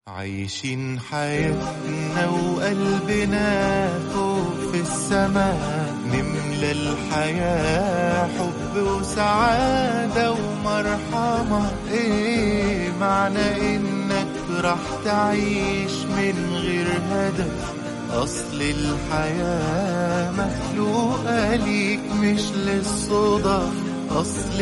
عايشين حياتنا وقلبنا فوق في السماء نملى الحياة حب وسعادة ومرحمة ايه معنى انك راح تعيش من غير هدف اصل الحياة مخلوقة ليك مش للصدف اصل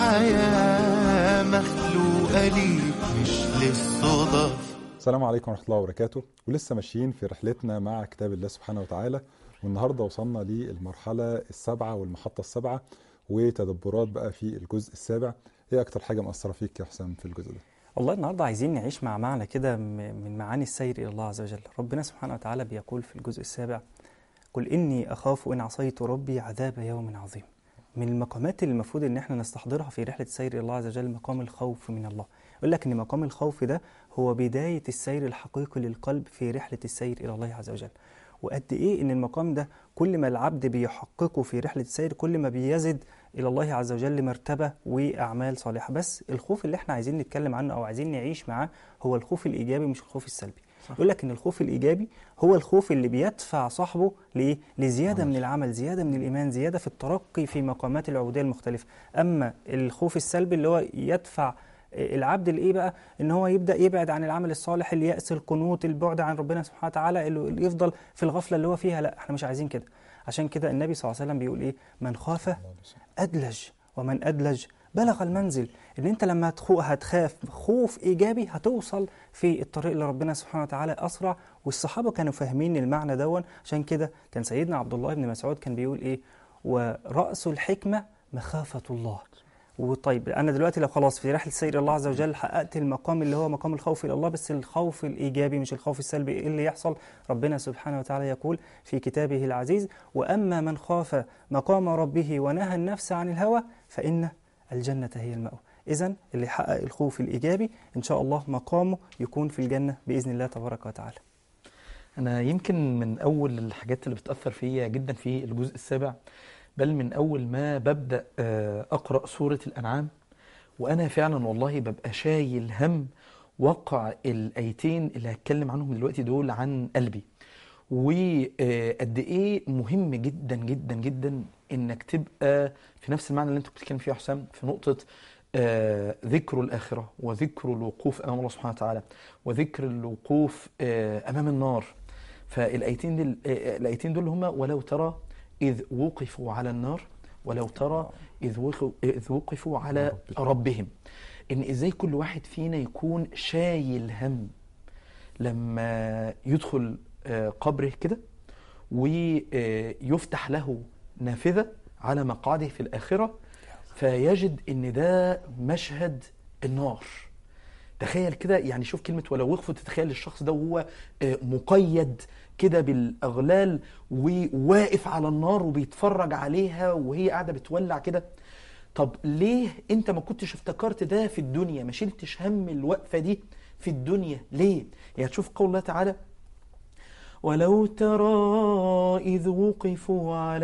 الحياة مخلوقة ليك مش للصدف السلام عليكم ورحمة الله وبركاته ولسه ماشيين في رحلتنا مع كتاب الله سبحانه وتعالى والنهاردة وصلنا للمرحلة السابعة والمحطة السابعة وتدبرات بقى في الجزء السابع ايه اكتر حاجة مأثرة فيك يا حسام في الجزء ده والله النهارده عايزين نعيش مع معنى كده م- من معاني السير الى الله عز وجل ربنا سبحانه وتعالى بيقول في الجزء السابع قل اني اخاف ان عصيت ربي عذاب يوم عظيم من المقامات اللي المفروض ان احنا نستحضرها في رحله السير الى الله عز وجل مقام الخوف من الله يقول لك ان مقام الخوف ده هو بدايه السير الحقيقي للقلب في رحله السير الى الله عز وجل وقد ايه ان المقام ده كل ما العبد بيحققه في رحله السير كل ما بيزد الى الله عز وجل مرتبه واعمال صالحه بس الخوف اللي احنا عايزين نتكلم عنه او عايزين نعيش معاه هو الخوف الايجابي مش الخوف السلبي صح. يقول لك ان الخوف الايجابي هو الخوف اللي بيدفع صاحبه لايه لزياده عمل. من العمل زياده من الايمان زياده في الترقي في مقامات العبوديه المختلفه اما الخوف السلبي اللي هو يدفع العبد لايه بقى ان هو يبدا يبعد عن العمل الصالح الياس القنوط البعد عن ربنا سبحانه وتعالى اللي يفضل في الغفله اللي هو فيها لا احنا مش عايزين كده عشان كده النبي صلى الله عليه وسلم بيقول ايه من خاف أدلج ومن أدلج بلغ المنزل اللي انت لما هتخو هتخاف خوف ايجابي هتوصل في الطريق لربنا سبحانه وتعالى اسرع والصحابه كانوا فاهمين المعنى دون عشان كده كان سيدنا عبد الله بن مسعود كان بيقول ايه وراس الحكمه مخافه الله وطيب انا دلوقتي لو خلاص في رحله سير الله عز وجل حققت المقام اللي هو مقام الخوف الى الله بس الخوف الايجابي مش الخوف السلبي ايه اللي يحصل ربنا سبحانه وتعالى يقول في كتابه العزيز واما من خاف مقام ربه ونهى النفس عن الهوى فان الجنه هي المأوى اذا اللي يحقق الخوف الايجابي ان شاء الله مقامه يكون في الجنه باذن الله تبارك وتعالى أنا يمكن من أول الحاجات اللي بتأثر فيا جدا في الجزء السابع بل من أول ما ببدأ آه، أقرأ سورة الأنعام وأنا فعلا والله ببقى شايل هم وقع الآيتين اللي هتكلم عنهم دلوقتي دول عن قلبي وقد إيه مهم جدا جدا جدا إنك تبقى في نفس المعنى اللي أنت بتتكلم فيه يا حسام في نقطة آه، ذكر الآخرة وذكر الوقوف أمام الله سبحانه وتعالى وذكر الوقوف آه، أمام النار فالآيتين دول آه، الآيتين دول هما ولو ترى إذ وقفوا على النار ولو ترى إذ وقفوا, إذ وقفوا على ربهم إن إزاي كل واحد فينا يكون شايل هم لما يدخل آه، قبره كده ويفتح له نافذة على مقعده في الآخرة فيجد إن ده مشهد النار تخيل كده يعني شوف كلمة ولو وقفوا تتخيل الشخص ده وهو آه، مقيد كده بالأغلال وواقف على النار وبيتفرج عليها وهي قاعدة بتولع كده طب ليه انت ما كنتش افتكرت ده في الدنيا ما شلتش هم الوقفة دي في الدنيا ليه يعني تشوف قول الله تعالى ولو ترى إذ وقفوا على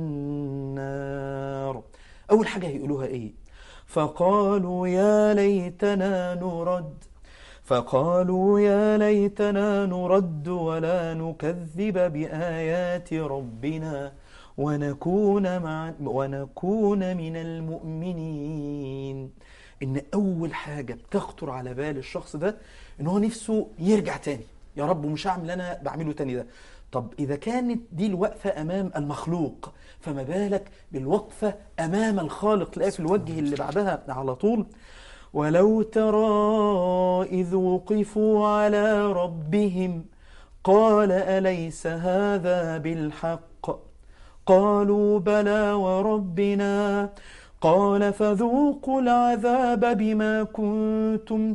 النار أول حاجة هيقولوها إيه فقالوا يا ليتنا نرد فقالوا يا ليتنا نرد ولا نكذب بآيات ربنا ونكون مع ونكون من المؤمنين إن أول حاجة بتخطر على بال الشخص ده إن هو نفسه يرجع تاني يا رب مش هعمل اللي أنا بعمله تاني ده طب إذا كانت دي الوقفة أمام المخلوق فما بالك بالوقفة أمام الخالق تلاقي في الوجه اللي بعدها على طول ولو ترى إذ وقفوا على ربهم قال أليس هذا بالحق قالوا بلى وربنا قال فذوقوا العذاب بما كنتم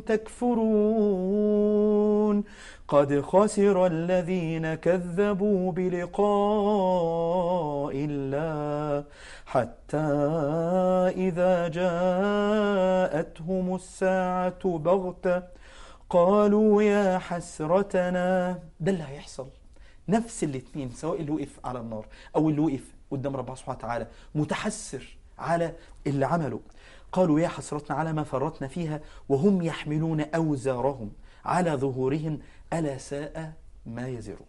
تكفرون قد خسر الذين كذبوا بلقاء الله حتى إذا جاءتهم الساعة بغتة قالوا يا حسرتنا ده اللي هيحصل نفس الاتنين سواء اللي وقف على النار أو اللي وقف قدام ربنا سبحانه وتعالى متحسر على اللي عمله قالوا يا حسرتنا على ما فرطنا فيها وهم يحملون أوزارهم على ظهورهم ألا ساء ما يزرون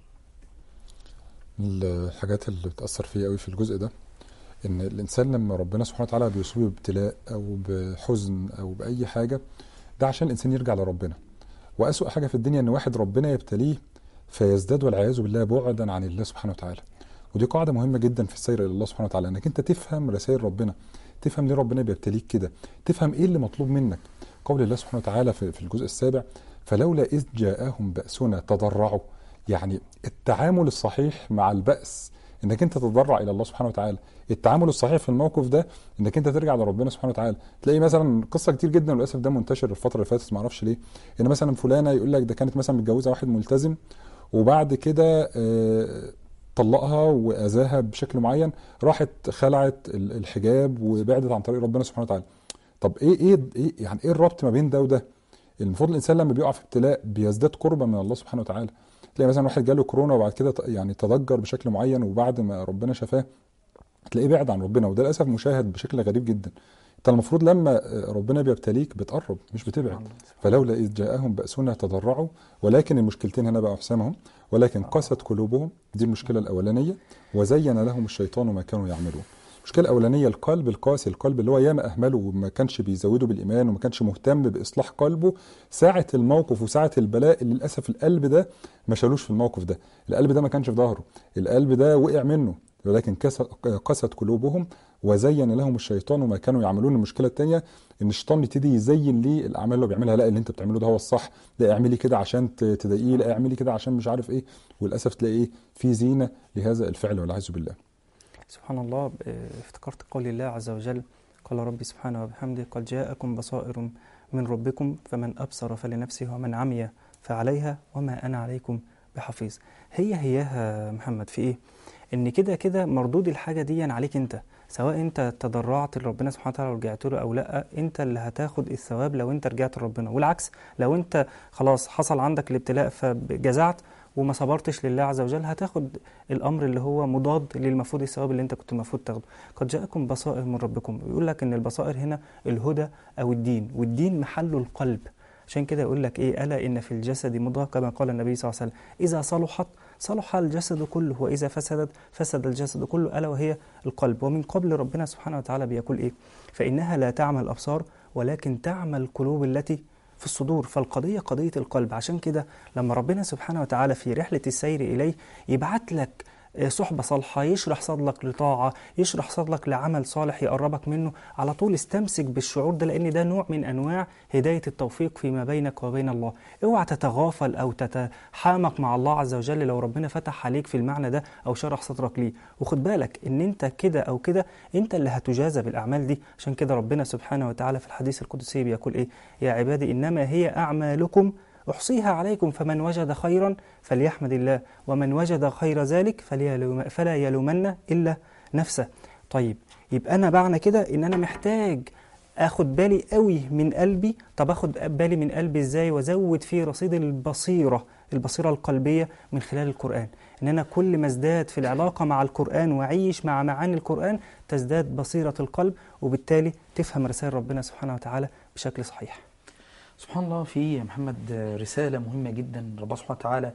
الحاجات اللي بتأثر فيا قوي في الجزء ده ان الانسان لما ربنا سبحانه وتعالى بيصيبه بابتلاء او بحزن او باي حاجه ده عشان الانسان يرجع لربنا واسوأ حاجه في الدنيا ان واحد ربنا يبتليه فيزداد والعياذ بالله بعدا عن الله سبحانه وتعالى ودي قاعده مهمه جدا في السير الى الله سبحانه وتعالى انك انت تفهم رسائل ربنا تفهم ليه ربنا بيبتليك كده تفهم ايه اللي مطلوب منك قول الله سبحانه وتعالى في في الجزء السابع فلولا اذ جاءهم باسنا تضرعوا يعني التعامل الصحيح مع البأس انك انت تتضرع الى الله سبحانه وتعالى التعامل الصحيح في الموقف ده انك انت ترجع لربنا سبحانه وتعالى تلاقي مثلا قصه كتير جدا وللاسف ده منتشر الفتره اللي فاتت ما اعرفش ليه ان مثلا فلانه يقول لك ده كانت مثلا متجوزه واحد ملتزم وبعد كده آه، طلقها واذاها بشكل معين راحت خلعت ال- الحجاب وبعدت عن طريق ربنا سبحانه وتعالى طب ايه ايه ايه يعني ايه الربط ما بين ده وده المفروض الانسان لما بيقع في ابتلاء بيزداد قربا من الله سبحانه وتعالى تلاقي مثلا واحد جاله كورونا وبعد كده ت- يعني تضجر بشكل معين وبعد ما ربنا شفاه تلاقيه بعد عن ربنا وده للاسف مشاهد بشكل غريب جدا انت المفروض لما ربنا بيبتليك بتقرب مش بتبعد فلولا اذ جاءهم باسنا تضرعوا ولكن المشكلتين هنا بقى حسامهم ولكن قست قلوبهم دي المشكله الاولانيه وزين لهم الشيطان ما كانوا يعملون المشكله الاولانيه القلب القاسي القلب اللي هو ياما اهمله وما كانش بيزوده بالايمان وما كانش مهتم باصلاح قلبه ساعه الموقف وساعه البلاء اللي للاسف القلب ده ما شالوش في الموقف ده القلب ده ما كانش في ظهره القلب ده وقع منه ولكن كس- قست قلوبهم وزين لهم الشيطان ما كانوا يعملون المشكله الثانيه ان الشيطان يبتدي يزين ليه الاعمال اللي هو بيعملها لا اللي انت بتعمله ده هو الصح لا اعملي كده عشان ت- تضايقيه لا اعملي كده عشان مش عارف ايه وللاسف تلاقي ايه في زينه لهذا الفعل والعياذ بالله سبحان الله آه، افتكرت قول الله عز وجل قال ربي سبحانه وبحمده قد جاءكم بصائر من ربكم فمن أبصر فلنفسه ومن عمي فعليها وما أنا عليكم بحفيظ هي هياها محمد في إيه؟ إن كده كده مردود الحاجة دي عليك أنت سواء أنت تضرعت لربنا سبحانه وتعالى ورجعت له أو لأ أنت اللي هتاخد الثواب لو أنت رجعت لربنا والعكس لو أنت خلاص حصل عندك الابتلاء فجزعت وما صبرتش لله عز وجل هتاخد الامر اللي هو مضاد للمفروض الثواب اللي انت كنت المفروض تاخده قد جاءكم بصائر من ربكم يقول لك ان البصائر هنا الهدى او الدين والدين محله القلب عشان كده يقول لك ايه الا ان في الجسد مضغه كما قال النبي صلى الله عليه وسلم اذا صلحت صلح الجسد كله واذا فسدت فسد الجسد كله الا وهي القلب ومن قبل ربنا سبحانه وتعالى بيقول ايه فانها لا تعمى الابصار ولكن تعمى القلوب التي في الصدور فالقضية قضية القلب عشان كده لما ربنا سبحانه وتعالى في رحلة السير إليه يبعت لك آه، صحبة صالحة يشرح صدرك لطاعة يشرح صدرك لعمل صالح يقربك منه على طول استمسك بالشعور ده لأن ده نوع من أنواع هداية التوفيق فيما بينك وبين الله اوعى تتغافل أو تتحامق مع الله عز وجل لو ربنا فتح عليك في المعنى ده أو شرح صدرك ليه وخد بالك إن أنت كده أو كده أنت اللي هتجازى بالأعمال دي عشان كده ربنا سبحانه وتعالى في الحديث القدسي بيقول إيه يا عبادي إنما هي أعمالكم أحصيها عليكم فمن وجد خيرا فليحمد الله ومن وجد غير ذلك فليلوم فلا يلومن إلا نفسه طيب يبقى أنا معنى كده إن أنا محتاج اخد بالي قوي من قلبي طب اخد بالي من قلبي ازاي وازود فيه رصيد البصيره البصيره القلبيه من خلال القران ان انا كل ما ازداد في العلاقه مع القران واعيش مع معاني القران تزداد بصيره القلب وبالتالي تفهم رسائل ربنا سبحانه وتعالى بشكل صحيح سبحان الله في يا محمد رسالة مهمة جدا ربنا سبحانه وتعالى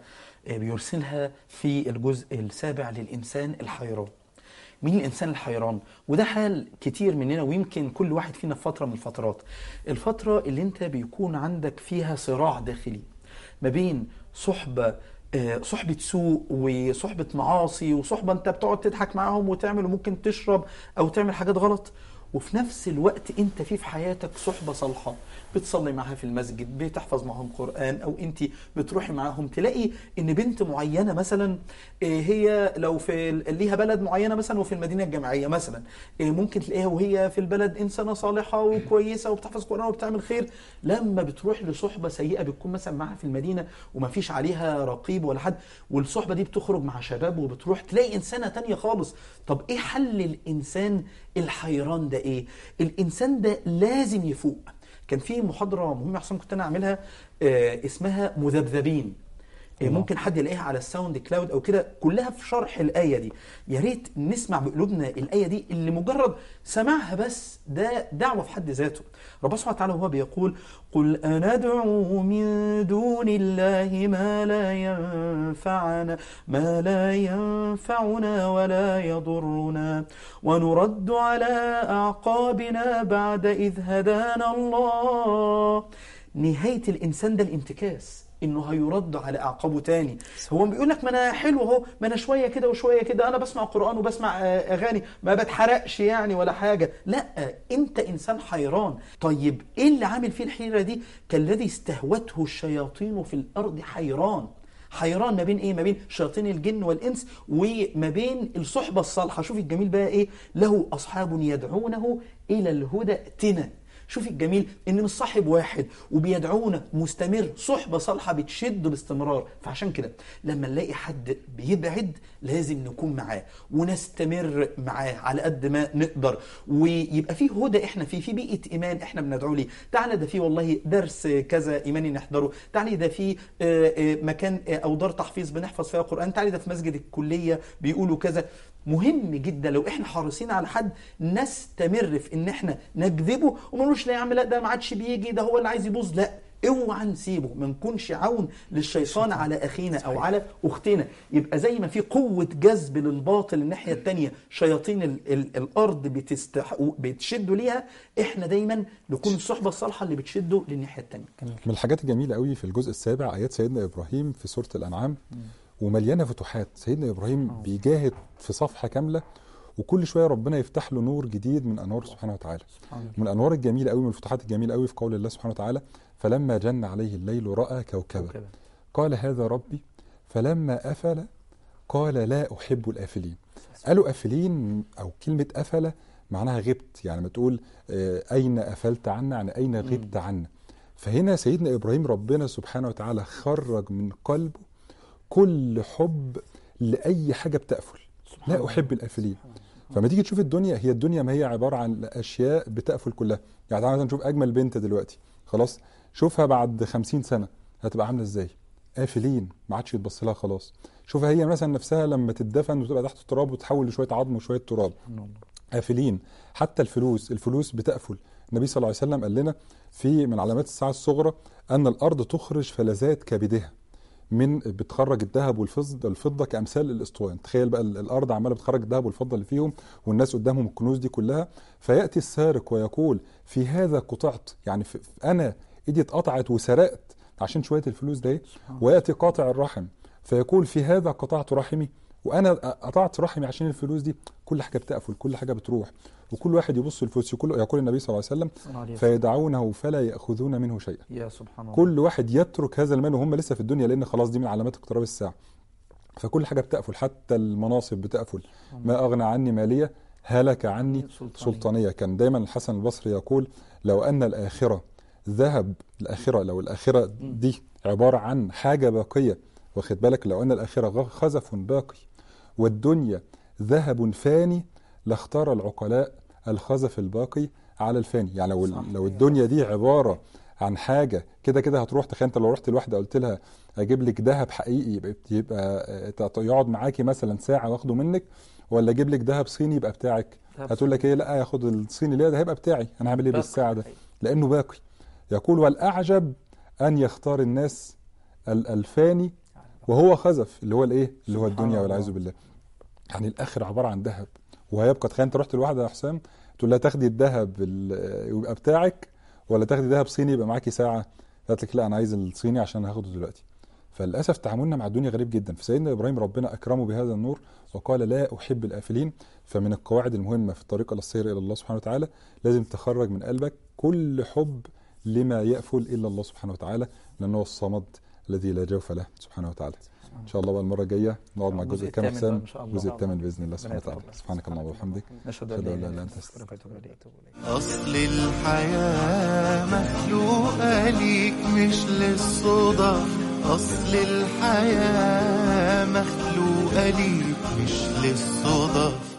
بيرسلها في الجزء السابع للإنسان الحيران مين الإنسان الحيران؟ وده حال كتير مننا ويمكن كل واحد فينا في فترة من الفترات الفترة اللي انت بيكون عندك فيها صراع داخلي ما بين صحبة آه، صحبة سوء وصحبة معاصي وصحبة انت بتقعد تضحك معاهم وتعمل وممكن تشرب او تعمل حاجات غلط وفي نفس الوقت انت في في حياتك صحبة صالحة بتصلي معاها في المسجد بتحفظ معاهم قرآن او انت بتروحي معاهم تلاقي ان بنت معينة مثلا آه، هي لو في ال- ليها بلد معينة مثلا وفي المدينة الجامعية مثلا آه، ممكن تلاقيها وهي في البلد انسانة صالحة وكويسة وبتحفظ قرآن وبتعمل خير لما بتروح لصحبة سيئة بتكون مثلا معاها في المدينة وما فيش عليها رقيب ولا حد والصحبة دي بتخرج مع شباب وبتروح تلاقي إنسانة تانية خالص طب إيه حل الإنسان الحيران ده إيه الإنسان ده لازم يفوق كان في محاضرة مهمة حسام كنت أنا أعملها آه، اسمها مذبذبين إيه، الله. ممكن حد يلاقيها على الساوند كلاود او كده كلها في شرح الايه دي يا ريت نسمع بقلوبنا الايه دي اللي مجرد سماعها بس ده دعوه في حد ذاته ربنا سبحانه وتعالى هو بيقول قل اندعو من دون الله ما لا ينفعنا ما لا ينفعنا ولا يضرنا ونرد على اعقابنا بعد اذ هدانا الله نهايه الانسان ده الانتكاس انه هيرد على اعقابه تاني هو بيقول لك ما انا حلو اهو ما انا شويه كده وشويه كده انا بسمع قران وبسمع آه، اغاني ما بتحرقش يعني ولا حاجه لا انت انسان حيران طيب ايه اللي عامل فيه الحيره دي كالذي استهوته الشياطين في الارض حيران حيران ما بين ايه ما بين شياطين الجن والانس وما بين الصحبه الصالحه شوف الجميل بقى ايه له اصحاب يدعونه الى الهدى ائتنا شوف الجميل ان مش صاحب واحد وبيدعونا مستمر صحبه صالحه بتشد باستمرار فعشان كده لما نلاقي حد بيبعد لازم نكون معاه ونستمر معاه على قد ما نقدر ويبقى فيه هدى احنا فيه في بيئه ايمان احنا بندعو ليه تعالى ده فيه والله درس كذا ايماني نحضره تعالى ده فيه آه، آه، مكان آه، او دار تحفيظ بنحفظ فيها قران تعالى ده في مسجد الكليه بيقولوا كذا مهم جدا لو احنا حريصين على حد نستمر في ان احنا نجذبه وما نقولش لا يا عم لا ده ما عادش بيجي ده هو اللي عايز يبوظ لا اوعى نسيبه ما نكونش عون للشيطان على اخينا او على اختنا يبقى زي ما في قوه جذب للباطل الناحيه الثانيه شياطين ال ال الارض بتستح بتشدوا ليها احنا دايما نكون الصحبه الصالحه اللي بتشده للناحيه الثانيه من الحاجات الجميله قوي في الجزء السابع ايات سيدنا ابراهيم في سوره الانعام ومليانه فتوحات سيدنا ابراهيم بيجاهد في صفحه كامله وكل شويه ربنا يفتح له نور جديد من انوار سبحانه وتعالى من الانوار الجميله قوي من الفتوحات الجميله قوي في قول الله سبحانه وتعالى فلما جن عليه الليل راى كوكبا كده. قال هذا ربي فلما افل قال لا احب الافلين قالوا افلين او كلمه افل معناها غبت يعني ما تقول آه، اين افلت عنا يعني اين غبت عنا فهنا سيدنا ابراهيم ربنا سبحانه وتعالى خرج من قلبه كل حب لاي حاجه بتقفل لا احب الافلين فما تيجي تشوف الدنيا هي الدنيا ما هي عباره عن اشياء بتقفل كلها يعني تعالى مثلا نشوف اجمل بنت دلوقتي خلاص شوفها بعد خمسين سنه هتبقى عامله ازاي قافلين ما عادش يتبص لها خلاص شوفها هي مثلا نفسها لما تدفن وتبقى تحت التراب وتتحول لشويه عظم وشويه تراب قافلين حتى الفلوس الفلوس بتقفل النبي صلى الله عليه وسلم قال لنا في من علامات الساعه الصغرى ان الارض تخرج فلذات كبدها من بتخرج الذهب والفضه الفضه كامثال الاسطوان تخيل بقى ال- الارض عماله بتخرج الذهب والفضه اللي فيهم والناس قدامهم الكنوز دي كلها فياتي السارق ويقول في هذا قطعت يعني في في- انا ايدي اتقطعت وسرقت عشان شويه الفلوس ده إيه؟ وياتي قاطع الرحم فيقول في هذا قطعت رحمي وانا قطعت رحمي عشان الفلوس دي كل حاجه بتقفل كل حاجه بتروح وكل واحد يبص الفلوس يقول يقول النبي صلى الله عليه وسلم فيدعونه فلا ياخذون منه شيئا يا سبحان الله كل واحد يترك هذا المال وهم لسه في الدنيا لان خلاص دي من علامات اقتراب الساعه فكل حاجه بتقفل حتى المناصب بتقفل ما اغنى عني ماليه هلك عني سلطانيه كان دايما الحسن البصري يقول لو ان الاخره ذهب الاخره لو الاخره دي عباره عن حاجه باقيه واخد بالك لو ان الاخره غ- خزف باقي والدنيا ذهب فاني لاختار العقلاء الخزف الباقي على الفاني يعني لو صح. لو الدنيا دي عباره عن حاجه كده كده هتروح تخيل انت لو رحت لواحده قلت لها اجيب لك ذهب حقيقي يبقى يبقى آه، يقعد معاكي مثلا ساعه واخده منك ولا اجيب لك ذهب صيني يبقى بتاعك ذهب هتقول لك ايه لا ياخد الصيني ليه ده هيبقى بتاعي انا هعمل ايه باقي. بالساعه ده لانه باقي يقول والاعجب ان يختار الناس ال- الفاني وهو خزف اللي هو الايه اللي هو سبحان الدنيا الله. والعياذ بالله يعني الاخر عباره عن ذهب وهيبقى تخيل انت رحت لواحده يا حسام تقول لها تاخدي الذهب ال- يبقى بتاعك ولا تاخدي ذهب صيني يبقى معاكي ساعه قالت لك لا انا عايز الصيني عشان هاخده دلوقتي فللاسف تعاملنا مع الدنيا غريب جدا فسيدنا ابراهيم ربنا اكرمه بهذا النور وقال لا احب الافلين فمن القواعد المهمه في الطريق الى السير الى الله سبحانه وتعالى لازم تخرج من قلبك كل حب لما يأفل الا الله سبحانه وتعالى لانه هو الصمد الذي لا جوف له سبحانه وتعالى ان شاء الله بقى المره الجايه نقعد مع الجزء الكام الثامن بقى حسام إن شاء الله. الجزء الثامن باذن الله سبحانه ربنا وتعالى يتقبل. سبحانك اللهم وبحمدك نشهد أشهد ان أن لا لا اله إله الا إلا انت أنت استغفرك واتوب اليك أصل الحياة مخلوقة ليك مش للصدف أصل الحياة مخلوقة ليك مش للصدف